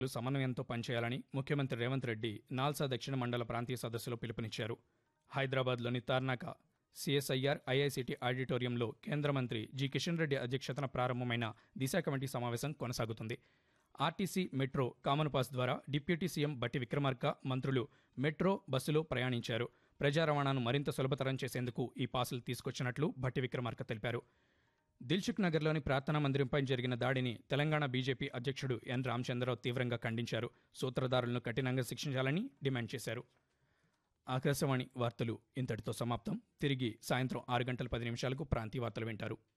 సమన్వయంతో పనిచేయాలని ముఖ్యమంత్రి రేవంత్ రెడ్డి నాల్సా దక్షిణ మండల ప్రాంతీయ సదస్సులో పిలుపునిచ్చారు హైదరాబాద్లోని తార్నాక సిఎస్ఐఆర్ ఐఐసిటి ఆడిటోరియంలో కేంద్ర మంత్రి జి కిషన్ రెడ్డి అధ్యక్షతన ప్రారంభమైన దిశ కమిటీ సమావేశం కొనసాగుతుంది ఆర్టీసీ మెట్రో కామన్ పాస్ ద్వారా డిప్యూటీ సీఎం బట్టి విక్రమార్క మంత్రులు మెట్రో బస్సులో ప్రయాణించారు ప్రజా రవాణాను మరింత సులభతరం చేసేందుకు ఈ పాసులు తీసుకొచ్చినట్లు భట్టి విక్రమార్క తెలిపారు దిల్సుఖ్ నగర్లోని ప్రార్థనా మందిరంపై జరిగిన దాడిని తెలంగాణ బీజేపీ అధ్యక్షుడు ఎన్ రామచంద్రరావు తీవ్రంగా ఖండించారు సూత్రధారులను కఠినంగా శిక్షించాలని డిమాండ్ చేశారు ఆకాశవాణి వార్తలు ఇంతటితో సమాప్తం తిరిగి సాయంత్రం ఆరు గంటల పది నిమిషాలకు ప్రాంతీయ వార్తలు వింటారు